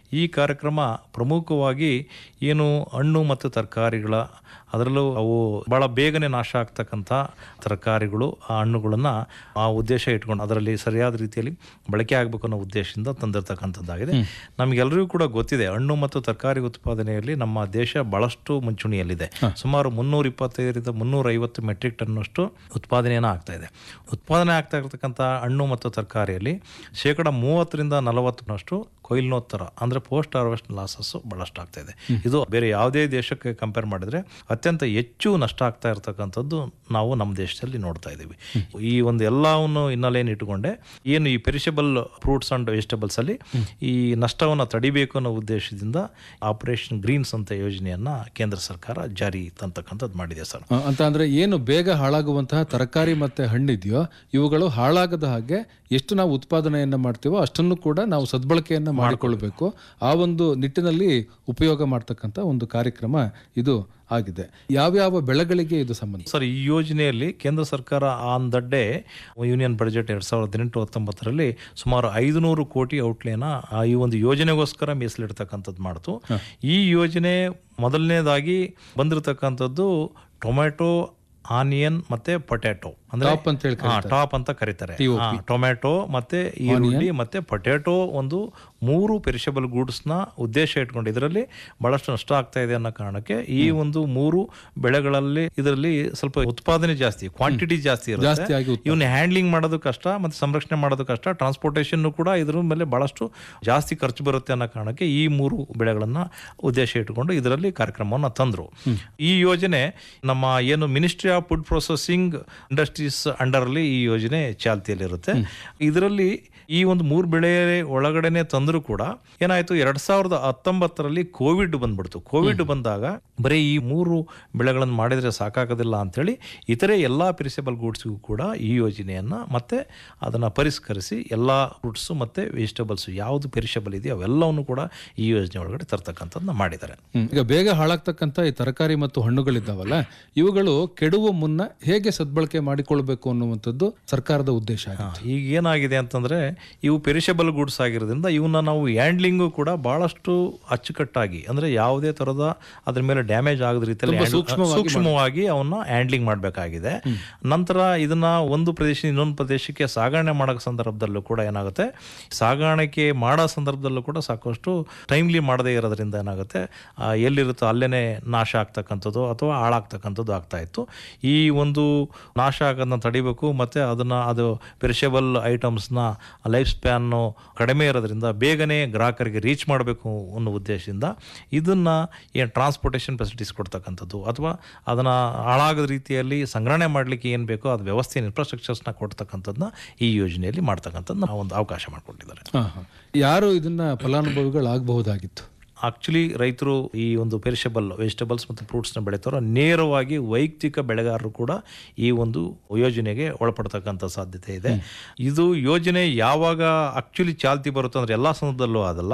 ಈ ಕಾರ್ಯಕ್ರಮ ಪ್ರಮುಖವಾಗಿ ಏನು ಹಣ್ಣು ಮತ್ತು ತರಕಾರಿಗಳ ಅದರಲ್ಲೂ ಅವು ಭಾಳ ಬೇಗನೆ ನಾಶ ಆಗ್ತಕ್ಕಂಥ ತರಕಾರಿಗಳು ಆ ಹಣ್ಣುಗಳನ್ನು ಆ ಉದ್ದೇಶ ಇಟ್ಕೊಂಡು ಅದರಲ್ಲಿ ಸರಿಯಾದ ರೀತಿಯಲ್ಲಿ ಬಳಕೆ ಆಗಬೇಕು ಅನ್ನೋ ಉದ್ದೇಶದಿಂದ ತಂದಿರತಕ್ಕಂಥದ್ದಾಗಿದೆ ನಮಗೆಲ್ಲರಿಗೂ ಕೂಡ ಗೊತ್ತಿದೆ ಹಣ್ಣು ಮತ್ತು ತರಕಾರಿ ಉತ್ಪಾದನೆಯಲ್ಲಿ ನಮ್ಮ ದೇಶ ಬಹಳಷ್ಟು ಮುಂಚೂಣಿಯಲ್ಲಿದೆ ಸುಮಾರು ಮುನ್ನೂರ ಇಪ್ಪತ್ತೈದರಿಂದ ಮುನ್ನೂರ ಐವತ್ತು ಮೆಟ್ರಿಕ್ ಟನ್ನಷ್ಟು ಉತ್ಪಾದನೆಯನ್ನು ಆಗ್ತಾ ಇದೆ ಉತ್ಪಾದನೆ ಆಗ್ತಾ ಇರತಕ್ಕಂಥ ಹಣ್ಣು ಮತ್ತು ತರಕಾರಿಯಲ್ಲಿ ಶೇಕಡ ಮೂವತ್ತರಿಂದ ನಲವತ್ತರಷ್ಟು ಕೊಯ್ಲಿನೋತ್ತರ ಅಂದರೆ ಪೋಸ್ಟ್ ಹಾರ್ವೆಸ್ಟ್ ಲಾಸಸ್ಸು ಭಾಳಷ್ಟು ಆಗ್ತಾ ಇದೆ ಇದು ಬೇರೆ ಯಾವುದೇ ದೇಶಕ್ಕೆ ಕಂಪೇರ್ ಮಾಡಿದರೆ ಅತ್ಯಂತ ಹೆಚ್ಚು ನಷ್ಟ ಆಗ್ತಾ ಇರತಕ್ಕಂಥದ್ದು ನಾವು ನಮ್ಮ ದೇಶದಲ್ಲಿ ನೋಡ್ತಾ ಇದ್ದೀವಿ ಈ ಒಂದು ಎಲ್ಲವನ್ನು ಹಿನ್ನೆಲೆಯನ್ನು ಇಟ್ಟುಕೊಂಡೆ ಏನು ಈ ಪೆರಿಷಬಲ್ ಫ್ರೂಟ್ಸ್ ಅಂಡ್ ವೆಜಿಟೇಬಲ್ಸ್ ಅಲ್ಲಿ ಈ ನಷ್ಟವನ್ನು ತಡಿಬೇಕು ಅನ್ನೋ ಉದ್ದೇಶದಿಂದ ಆಪರೇಷನ್ ಗ್ರೀನ್ಸ್ ಅಂತ ಯೋಜನೆಯನ್ನ ಕೇಂದ್ರ ಸರ್ಕಾರ ಜಾರಿ ತಂತಕ್ಕಂಥದ್ದು ಮಾಡಿದೆ ಸರ್ ಆ, ಅಂತ ಅಂದ್ರೆ ಏನು ಬೇಗ ಹಾಳಾಗುವಂತಹ ತರಕಾರಿ ಮತ್ತೆ ಹಣ್ಣಿದೆಯೋ ಇವುಗಳು ಹಾಳಾಗದ ಹಾಗೆ ಎಷ್ಟು ನಾವು ಉತ್ಪಾದನೆಯನ್ನ ಮಾಡ್ತೀವೋ ಅಷ್ಟನ್ನು ಕೂಡ ನಾವು ಸದ್ಬಳಕೆಯನ್ನ ಮಾಡಿಕೊಳ್ಬೇಕು ಆ ಒಂದು ನಿಟ್ಟಿನಲ್ಲಿ ಉಪಯೋಗ ಮಾಡ್ತಕ್ಕಂಥ ಒಂದು ಕಾರ್ಯಕ್ರಮ ಇದು ಆಗಿದೆ ಯಾವ್ಯಾವ ಬೆಳೆಗಳಿಗೆ ಇದು ಸಂಬಂಧ ಸರ್ ಈ ಯೋಜನೆಯಲ್ಲಿ ಕೇಂದ್ರ ಸರ್ಕಾರ on the day union budget ಎರಡ್ ಸಾವಿರದ ಹದಿನೆಂಟು ಹತ್ತೊಂಬತ್ತರಲ್ಲಿ ಸುಮಾರು ಐದುನೂರು ಕೋಟಿ ಔಟ್ಲೇನ ಆ ಈ ಒಂದು ಯೋಜನೆಗೋಸ್ಕರ ಮೀಸಲಿಡ್ತಕ್ಕಂಥದ್ದು ಮಾಡ್ತು ಈ ಯೋಜನೆ ಮೊದಲನೇದಾಗಿ ಬಂದಿರತಕ್ಕಂಥದ್ದು ಟೊಮೆಟೊ ಆನಿಯನ್ ಮತ್ತೆ ಪೊಟ್ಯಾಟೊ ಅಂದ್ರೆ ಟಾಪ್ ಅಂತ ಹೇಳಿ ಹಾ, ಟಾಪ್ ಅಂತ ಕರೀತಾರೆ ಹಾ, ಟೊಮ್ಯಾಟೊ ಮತ್ತೆ ಈರುಳ್ಳಿ ಮತ್ತೆ ಪೊಟ್ಯಾಟೊ ಒಂದು ಮೂರು ಪೆರಿಷಬಲ್ ಗೂಡ್ಸ್ನ ಉದ್ದೇಶ ಇಟ್ಕೊಂಡು ಇದರಲ್ಲಿ ಬಹಳಷ್ಟು ನಷ್ಟ ಆಗ್ತಾ ಇದೆ ಅನ್ನೋ ಕಾರಣಕ್ಕೆ ಈ ಒಂದು ಮೂರು ಬೆಳೆಗಳಲ್ಲಿ ಇದರಲ್ಲಿ ಸ್ವಲ್ಪ ಉತ್ಪಾದನೆ ಜಾಸ್ತಿ ಕ್ವಾಂಟಿಟಿ ಜಾಸ್ತಿ ಇರುತ್ತೆ ಜಾಸ್ತಿ ಆಗಿ ಉತ್ಪಾದನೆ. ಇವನ್ನ ಹ್ಯಾಂಡ್ಲಿಂಗ್ ಮಾಡೋದು ಕಷ್ಟ ಮತ್ತೆ ಸಂರಕ್ಷಣೆ ಮಾಡೋದು ಕಷ್ಟ ಟ್ರಾನ್ಸ್ಪೋರ್ಟೇಷನ್ ಕೂಡ ಇದ್ರ ಮೇಲೆ ಬಹಳಷ್ಟು ಜಾಸ್ತಿ ಖರ್ಚು ಬರುತ್ತೆ ಅನ್ನೋ ಕಾರಣಕ್ಕೆ ಈ ಮೂರು ಬೆಳೆಗಳನ್ನ ಉದ್ದೇಶ ಇಟ್ಟುಕೊಂಡು ಇದರಲ್ಲಿ ಕಾರ್ಯಕ್ರಮವನ್ನು ತಂದ್ರು ಈ ಯೋಜನೆ ನಮ್ಮ ಏನು ministry of food processing industries under ಅಲ್ಲಿ ಈ ಯೋಜನೆ ಚಾಲ್ತಿಯಲ್ಲಿರುತ್ತೆ ಇದರಲ್ಲಿ ಈ ಒಂದು ಮೂರು ಬೆಳೆ ಒಳಗಡೆನೆ ತಂದರೂ ಕೂಡ ಏನಾಯ್ತು ಎರಡ್ ಸಾವಿರದ ಹತ್ತೊಂಬತ್ತರಲ್ಲಿ ಕೋವಿಡ್ ಬಂದ್ಬಿಡ್ತು ಕೋವಿಡ್ ಬಂದಾಗ ಬರೀ ಈ ಮೂರು ಬೆಳೆಗಳನ್ನು ಮಾಡಿದ್ರೆ ಸಾಕಾಗೋದಿಲ್ಲ ಅಂತೇಳಿ ಇತರೆ ಎಲ್ಲಾ ಪೆರಿಸಬಲ್ ಗೂಡ್ಸ್ಗೂ ಕೂಡ ಈ ಯೋಜನೆಯನ್ನ ಮತ್ತೆ ಅದನ್ನ ಪರಿಷ್ಕರಿಸಿ ಎಲ್ಲಾ ಫ್ರೂಟ್ಸ್ ಮತ್ತೆ ವೆಜಿಟೇಬಲ್ಸ್ ಯಾವುದು ಪೆರಿಷಬಲ್ ಇದೆಯೋ ಅವೆಲ್ಲವನ್ನು ಕೂಡ ಈ ಯೋಜನೆ ಒಳಗಡೆ ತರ್ತಕ್ಕಂಥದ್ದನ್ನ ಮಾಡಿದ್ದಾರೆ ಹ್ಮ್. ಈಗ ಬೇಗ ಹಾಳಾಗ್ತಕ್ಕಂಥ ಈ ತರಕಾರಿ ಮತ್ತು ಹಣ್ಣುಗಳಿದ್ದಾವಲ್ಲ ಇವುಗಳು ಕೆಡುವ ಮುನ್ನ ಹೇಗೆ ಸದ್ಬಳಕೆ ಮಾಡಿಕೊಳ್ಬೇಕು ಅನ್ನುವಂಥದ್ದು ಸರ್ಕಾರದ ಉದ್ದೇಶ ಆಗಿದೆ. ಹಾ, ಈಗ ಏನಾಗಿದೆ ಅಂತಂದ್ರೆ ಇವು ಪೆರಿಷಬಲ್ ಗೂಡ್ಸ್ ಆಗಿರೋದ್ರಿಂದ ಇವನ್ನ ನಾವು ಹ್ಯಾಂಡ್ಲಿಂಗು ಕೂಡ ಬಹಳಷ್ಟು ಅಚ್ಚುಕಟ್ಟಾಗಿ ಅಂದ್ರೆ ಯಾವುದೇ ತರದ ಅದ್ರ ಮೇಲೆ ಡ್ಯಾಮೇಜ್ ಆಗದ ರೀತಿಯಲ್ಲಿ handle- ಸೂಕ್ಷ್ಮವಾಗಿ ಅವನ್ನ ಹ್ಯಾಂಡ್ಲಿಂಗ್ ಮಾಡಬೇಕಾಗಿದೆ ನಂತರ ಇದನ್ನ ಒಂದು ಪ್ರದೇಶ ಇನ್ನೊಂದು ಪ್ರದೇಶಕ್ಕೆ ಸಾಗಣೆ ಮಾಡೋ ಸಂದರ್ಭದಲ್ಲೂ ಕೂಡ ಏನಾಗುತ್ತೆ ಸಾಗಾಣಿಕೆ ಮಾಡೋ ಸಂದರ್ಭದಲ್ಲೂ ಕೂಡ ಸಾಕಷ್ಟು ಟೈಮ್ಲಿ ಮಾಡದೇ ಇರೋದ್ರಿಂದ ಏನಾಗುತ್ತೆ ಆ, ಎಲ್ಲಿರುತ್ತೋ ಅಲ್ಲೇನೆ ನಾಶ ಆಗ್ತಕ್ಕಂಥದ್ದು ಅಥವಾ ಹಾಳಾಗ್ತಕ್ಕಂಥದ್ದು ಆಗ್ತಾ ಇತ್ತು ಈ ಒಂದು ನಾಶ ಆಗೋದನ್ನ ತಡಿಬೇಕು ಮತ್ತೆ ಅದನ್ನ ಅದು ಪೆರಿಷಬಲ್ ಐಟಮ್ಸ್ನ ಲೈಫ್ ಸ್ಪ್ಯಾನ್ನು ಕಡಿಮೆ ಇರೋದ್ರಿಂದ ಬೇಗನೆ ಗ್ರಾಹಕರಿಗೆ ರೀಚ್ ಮಾಡಬೇಕು ಅನ್ನೋ ಉದ್ದೇಶದಿಂದ ಇದನ್ನ ಏನು ಟ್ರಾನ್ಸ್ಪೋರ್ಟೇಷನ್ ಫೆಸಿಲಿಟೀಸ್ ಕೊಡ್ತಕ್ಕಂಥದ್ದು ಅಥವಾ ಅದನ್ನ ಹಾಳಾಗದ ರೀತಿಯಲ್ಲಿ ಸಂಗ್ರಹಣೆ ಮಾಡಲಿಕ್ಕೆ ಏನು ಬೇಕೋ ಅದು ವ್ಯವಸ್ಥೆ ಇನ್ಫ್ರಾಸ್ಟ್ರಕ್ಚರ್ಸ್ನ ಕೊಡ್ತಕ್ಕಂಥದ್ದನ್ನ ಈ ಯೋಜನೆಯಲ್ಲಿ ಮಾಡ್ತಕ್ಕಂಥದ್ದು ನಾವು ಒಂದು ಅವಕಾಶ ಮಾಡಿಕೊಟ್ಟಿದ್ದಾರೆ ಹಾ, ಹಾ. ಯಾರು ಇದನ್ನ ಫಲಾನುಭವಿಗಳಾಗಬಹುದಾಗಿತ್ತು ಆಕ್ಚುಲಿ ರೈತರು ಈ ಒಂದು ಪೆರಿಷಬಲ್ ವೆಜಿಟೇಬಲ್ಸ್ ಮತ್ತು ಫ್ರೂಟ್ಸ್ನ ಬೆಳೀತಾರೋ ನೇರವಾಗಿ ವೈಯಕ್ತಿಕ ಬೆಳೆಗಾರರು ಕೂಡ ಈ ಒಂದು ಯೋಜನೆಗೆ ಒಳಪಡ್ತಕ್ಕಂಥ ಸಾಧ್ಯತೆ ಇದೆ ಇದು ಯೋಜನೆ ಯಾವಾಗ ಆಕ್ಚುಲಿ ಚಾಲ್ತಿ ಬರುತ್ತೆ ಅಂದ್ರೆ ಎಲ್ಲಾ ಸಂದರ್ಭದಲ್ಲೂ ಅದಲ್ಲ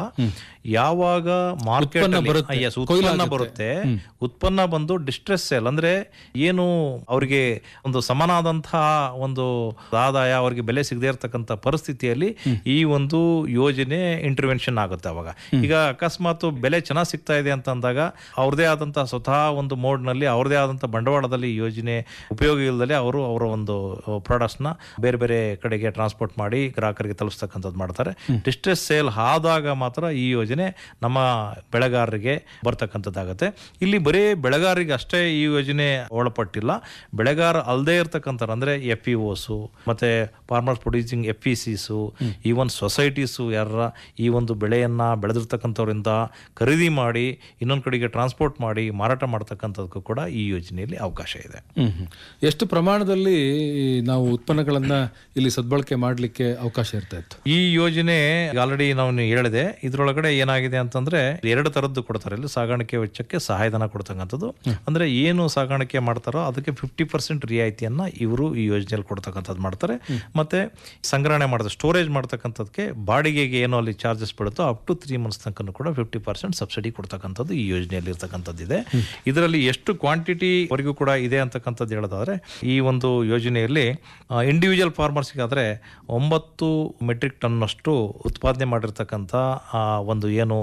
ಯಾವಾಗ ಮಾರ್ಕೆಟ್ ಬರುತ್ತೆ, ಉತ್ಪನ್ನ ಬರುತ್ತೆ ಉತ್ಪನ್ನ ಬಂದು ಡಿಸ್ಟ್ರೆಸ್ ಸೇಲ್ ಅಂದ್ರೆ ಏನು ಅವರಿಗೆ ಒಂದು ಸಮನಾದಂತಹ ಒಂದು ಆದಾಯ ಅವರಿಗೆ ಬೆಲೆ ಸಿಗದೇ ಇರತಕ್ಕಂಥ ಪರಿಸ್ಥಿತಿಯಲ್ಲಿ ಈ ಒಂದು ಯೋಜನೆ ಇಂಟರ್ವೆನ್ಷನ್ ಆಗುತ್ತೆ ಅವಾಗ ಈಗ ಅಕಸ್ಮಾತ್ ಬೆಲೆ ಚೆನ್ನಾಗಿ ಸಿಗ್ತಾ ಇದೆ ಅಂತ ಅಂದಾಗ ಅವ್ರದೇ ಆದಂತಹ ಸ್ವತಃ ಒಂದು mode ನಲ್ಲಿ ಅವ್ರದೇ ಆದಂತಹ ಬಂಡವಾಳದಲ್ಲಿ ಈ ಯೋಜನೆ ಉಪಯೋಗ ಇಲ್ಲದೆ ಅವರು ಅವರ ಒಂದು ಪ್ರಾಡಕ್ಟ್ಸ್ ನ ಬೇರೆ ಬೇರೆ ಕಡೆಗೆ ಟ್ರಾನ್ಸ್ಪೋರ್ಟ್ ಮಾಡಿ ಗ್ರಾಹಕರಿಗೆ ತಲುಪಿಸ್ತಕ್ಕಂಥದ್ದು ಮಾಡ್ತಾರೆ ಡಿಸ್ಟ್ರೆಸ್ ಸೇಲ್ ಆದಾಗ ಮಾತ್ರ ಈ ಯೋಜನೆ ನಮ್ಮ ಬೆಳೆಗಾರರಿಗೆ ಬರ್ತಕ್ಕಂಥದ್ದಾಗತ್ತೆ ಇಲ್ಲಿ ಬರೀ ಬೆಳೆಗಾರರಿಗೆ ಅಷ್ಟೇ ಈ ಯೋಜನೆ ಒಳಪಟ್ಟಿಲ್ಲ ಬೆಳೆಗಾರ ಅಲ್ಲದೆ ಇರ್ತಕ್ಕಂಥ ಅಂದ್ರೆ ಎಫ್ ಇ ಓಸು ಮತ್ತೆ ಫಾರ್ಮರ್ಸ್ ಪ್ರೊಡ್ಯೂಸಿಂಗ್ ಎಫ್ ಇ ಸಿಸು ಈವನ್ ಸೊಸೈಟೀಸು ಯಾರ ಈ ಒಂದು ಬೆಳೆಯನ್ನ ಬೆಳೆದಿರ್ತಕ್ಕಂಥವ್ರಿಂದ ಖರೀದಿ ಮಾಡಿ ಇನ್ನೊಂದು ಕಡೆಗೆ ಟ್ರಾನ್ಸ್ಪೋರ್ಟ್ ಮಾಡಿ ಮಾರಾಟ ಮಾಡ್ತಕ್ಕಂಥದ್ದಕ್ಕೂ ಕೂಡ ಈ ಯೋಜನೆಯಲ್ಲಿ ಅವಕಾಶ ಇದೆ ಹ್ಮ್ ಹ್ಮ್. ಎಷ್ಟು ಪ್ರಮಾಣದಲ್ಲಿ ನಾವು ಉತ್ಪನ್ನಗಳನ್ನ ಇಲ್ಲಿ ಸದ್ಬಳಕೆ ಮಾಡಲಿಕ್ಕೆ ಅವಕಾಶ ಇರ್ತಾ ಇತ್ತು ಈ ಯೋಜನೆ ಆಲ್ರೆಡಿ ನಾವು ಹೇಳಿದೆ ಇದ್ರೊಳಗಡೆ ಏನಾಗಿದೆ ಅಂತಂದ್ರೆ ಎರಡು ತರದ್ದು ಕೊಡ್ತಾರೆ ಇಲ್ಲಿ ಸಾಗಾಣಿಕೆ ವೆಚ್ಚಕ್ಕೆ ಸಹಾಯಧನ ಕೊಡ್ತಕ್ಕಂಥದ್ದು ಅಂದ್ರೆ ಏನು ಸಾಗಾಣಿಕೆ ಮಾಡ್ತಾರೋ ಅದಕ್ಕೆ ಫಿಫ್ಟಿ ಪರ್ಸೆಂಟ್ ರಿಯಾಯಿತಿಯನ್ನ ಇವರು ಈ ಯೋಜನೆಯಲ್ಲಿ ಕೊಡ್ತಕ್ಕಂಥದ್ದು ಮಾಡ್ತಾರೆ ಮತ್ತೆ ಸಂಗ್ರಹಣೆ ಮಾಡ್ತಾರೆ ಸ್ಟೋರೇಜ್ ಮಾಡ್ತಕ್ಕಂಥದ್ದಕ್ಕೆ ಬಾಡಿಗೆಗೆ ಏನೋ ಅಲ್ಲಿ ಚಾರ್ಜಸ್ ಬೀಳುತ್ತೋ ಅಪ್ ಟು ತ್ರೀ ಮಂತ್ಸ್ ತನಕ ಕೂಡ ಫಿಫ್ಟಿ ಪರ್ಸೆಂಟ್ ಸಬ್ಸಿಡಿ ಕೊಡ್ತಕ್ಕಂಥದ್ದು ಈ ಯೋಜನೆಯಲ್ಲಿ ಇರ್ತಕ್ಕಂಥದ್ದು ಇದೆ ಇದರಲ್ಲಿ ಎಷ್ಟು ಕ್ವಾಂಟಿಟಿ ವರೆಗೂ ಕೂಡ ಇದೆ ಅಂತಕ್ಕಂಥದ್ದು ಹೇಳೋದಾದ್ರೆ ಈ ಒಂದು ಯೋಜನೆಯಲ್ಲಿ ಇಂಡಿವಿಜುವಲ್ ಫಾರ್ಮರ್ಸ್ಗಾದ್ರೆ ಒಂಬತ್ತು ಮೆಟ್ರಿಕ್ ಟನ್ನಷ್ಟು ಉತ್ಪಾದನೆ ಮಾಡಿರ್ತಕ್ಕಂಥ ಆ, ಒಂದು ಏನು